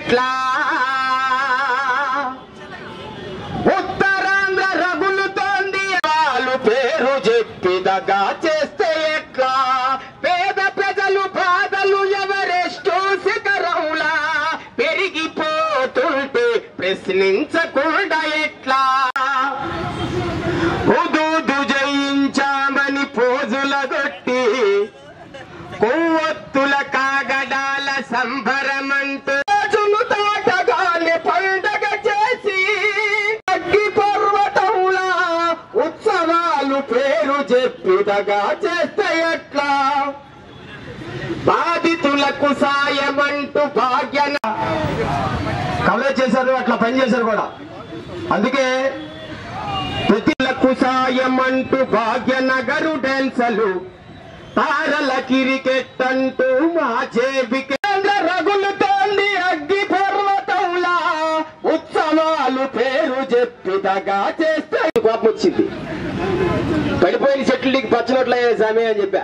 ఎట్లా ఉత్తరాంధ్ర రగులుతోంది వాళ్ళు పేరు చెప్పి దగా చేస్తే ఎట్లా పేద ప్రజలు బాధలు ఎవరెస్టు శిఖరంలా పెరిగిపోతుంటే ప్రశ్నించకుండా ఎట్లా ఉదూదు జయించామని పోజుల కొట్టి కొవ్వొత్తుల కాగడాల సంభరమంటూ రోజును దాటగానే పండగ చేసి అగ్గి పర్వతంలా ఉత్సవాలు పేరు చెప్పిదగా చేస్తే ఎట్లా బాధితులకు సాయమంటూ భాగ్యన కవరేజ్ చేశారు అట్లా పని చేశారు కూడా అందుకే ప్రతిలకు సాయం అంటూ భాగ్యనగరు డాన్సలు తారల క్రికెట్ అంటూ మా జేబికి రగులుతోంది అగ్గి పర్వతంలా ఉత్సవాలు పేరు చెప్పి దగా చేస్తే కోపం వచ్చింది పడిపోయిన చెట్లు నీకు పచ్చనట్లయ్యే సామి అని చెప్పా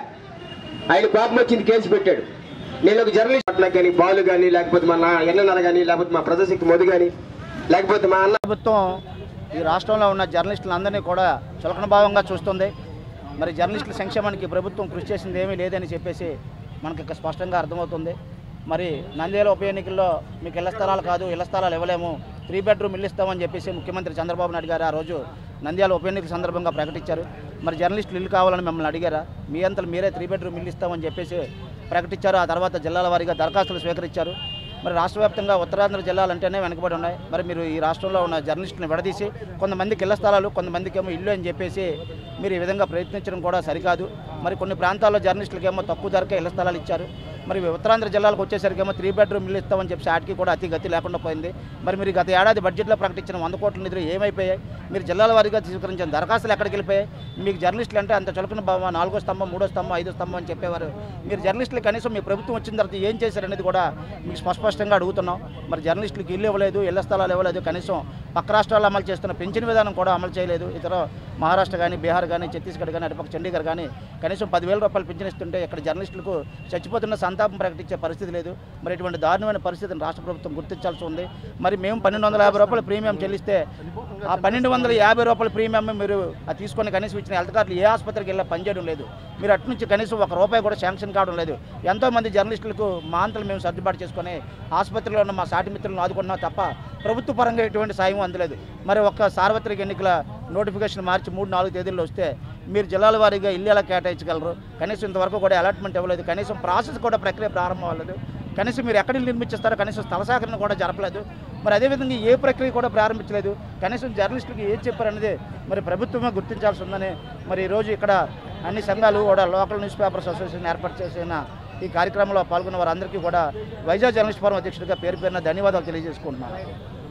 ఆయన కోపం వచ్చింది కేసు పెట్టాడు నేను ఒక జర్నలిస్ట్ అట్లా కానీ బాలు కానీ లేకపోతే మా నా ఎన్నర కానీ లేకపోతే మా ప్రజాశక్తి మోదీ కానీ లేకపోతే మా అన్న ప్రభుత్వం ఈ రాష్ట్రంలో ఉన్న జర్నలిస్టులందరినీ కూడా చులకన భావంగా చూస్తుంది మరి జర్నలిస్టుల సంక్షేమానికి ప్రభుత్వం కృషి చేసింది ఏమీ లేదని చెప్పేసి మనకి ఇక్కడ స్పష్టంగా అర్థమవుతుంది మరి నంద్యాల ఉప ఎన్నికల్లో మీకు ఇళ్ల స్థలాలు కాదు ఇళ్ల స్థలాలు ఇవ్వలేము త్రీ బెడ్రూమ్ ఇల్లు ఇస్తామని చెప్పేసి ముఖ్యమంత్రి చంద్రబాబు నాయుడు గారు ఆ రోజు నంద్యాల ఉప ఎన్నికల సందర్భంగా ప్రకటించారు మరి జర్నలిస్టులు ఇల్లు కావాలని మిమ్మల్ని అడిగారా మీ అంతలు మీరే త్రీ బెడ్రూమ్ ఇల్లు ఇస్తామని చెప్పేసి ప్రకటించారు ఆ తర్వాత జిల్లాల వారీగా దరఖాస్తులు స్వీకరించారు మరి రాష్ట్ర వ్యాప్తంగా ఉత్తరాంధ్ర జిల్లాలంటేనే వెనకబడి ఉన్నాయి మరి మీరు ఈ రాష్ట్రంలో ఉన్న జర్నలిస్టులను విడదీసి కొంతమందికి ఇళ్ల స్థలాలు కొంతమందికి ఏమో ఇల్లు అని చెప్పేసి మీరు ఈ విధంగా ప్రయత్నించడం కూడా సరికాదు మరి కొన్ని ప్రాంతాల్లో జర్నలిస్టులకి ఏమో తక్కువ ధరకే ఇళ్ల స్థలాలు ఇచ్చారు మరి ఉత్తరాంధ్ర జిల్లాలకు వచ్చేసరికి ఏమో త్రీ బెడ్రూమ్ ఇల్లు ఇస్తామని చెప్పి ఆటికి కూడా అతి గతి లేకుండా పోయింది మరి మీరు గత ఏడాది బడ్జెట్లో ప్రకటించిన వంద కోట్ల నిధులు ఏమైపోయాయి మీరు జిల్లాల వారీగా స్వీకరించిన దరఖాస్తులు ఎక్కడికి వెళ్ళిపోయాయి మీకు జర్నలిస్టులు అంటే అంత చులకన భావం నాలుగో స్తంభం మూడో స్తంభం ఐదో స్తంభం అని చెప్పేవారు మీరు జర్నలిస్టులు కనీసం మీ ప్రభుత్వం వచ్చిన తర్వాత ఏం చేశారనేది కూడా మీకు స్పష్టంగా అడుగుతున్నాం మరి జర్నలిస్టులకు ఇల్లు ఇవ్వలేదు ఇళ్ల స్థలాలు ఇవ్వలేదు కనీసం పక్క రాష్ట్రాల్లో అమలు చేస్తున్న పెన్షన్ విధానం కూడా అమలు చేయలేదు ఇతర మహారాష్ట్ర కానీ బీహార్ కానీ ఛత్తీస్గఢ్ కానీ అటుపక్క చండీగఢ్ కానీ కనీసం పదివేల రూపాయలు పింఛన్ ఇస్తుంటే ఇక్కడ జర్నలిస్టులకు చచ్చిపోతున్న సంతాపం ప్రకటించే పరిస్థితి లేదు మరి ఇటువంటి దారుణమైన పరిస్థితిని రాష్ట్ర ప్రభుత్వం గుర్తించాల్సి ఉంది మరి మేము పన్నెండు వందల యాభై రూపాయలు ప్రీమియం చెల్లిస్తే ఆ పన్నెండు వందల యాభై రూపాయల ప్రీమియం మీరు అది తీసుకొని కనీసం ఇచ్చిన హెల్త్ కార్డులు ఏ ఆసుపత్రికి వెళ్ళా పనిచేయడం లేదు మీరు అటు నుంచి కనీసం ఒక రూపాయి కూడా శాంక్షన్ కావడం లేదు ఎంతోమంది జర్నలిస్టులకు మా అంతలు మేము సర్దుబాటు చేసుకొని ఆసుపత్రిలో ఉన్న మా సాటి మిత్రులను ఆదుకున్నాం తప్ప ప్రభుత్వ పరంగా ఎటువంటి సాయం అందలేదు మరి ఒక్క సార్వత్రిక ఎన్నికల నోటిఫికేషన్ మార్చి మూడు నాలుగు తేదీల్లో వస్తే మీరు జిల్లాల వారీగా ఇల్లు ఎలా కేటాయించగలరు కనీసం ఇంతవరకు కూడా అలాట్మెంట్ ఇవ్వలేదు కనీసం ప్రాసెస్ కూడా ప్రక్రియ ప్రారంభం అవ్వలేదు కనీసం మీరు ఎక్కడ ఇల్లు నిర్మించిస్తారో కనీసం స్థల సేకరణ కూడా జరపలేదు మరి అదేవిధంగా ఏ ప్రక్రియ కూడా ప్రారంభించలేదు కనీసం జర్నలిస్టులకు ఏం చెప్పారనేది మరి ప్రభుత్వమే గుర్తించాల్సి ఉందని మరి ఈరోజు ఇక్కడ అన్ని సంఘాలు కూడా లోకల్ న్యూస్ పేపర్స్ అసోసియేషన్ ఏర్పాటు చేసిన ఈ కార్యక్రమంలో పాల్గొన్న వారందరికీ కూడా వైజాగ్ జర్నలిస్ట్ ఫోరం అధ్యక్షుడిగా పేరు పేరున ధన్యవాదాలు తెలియజేసుకుంటున్నాను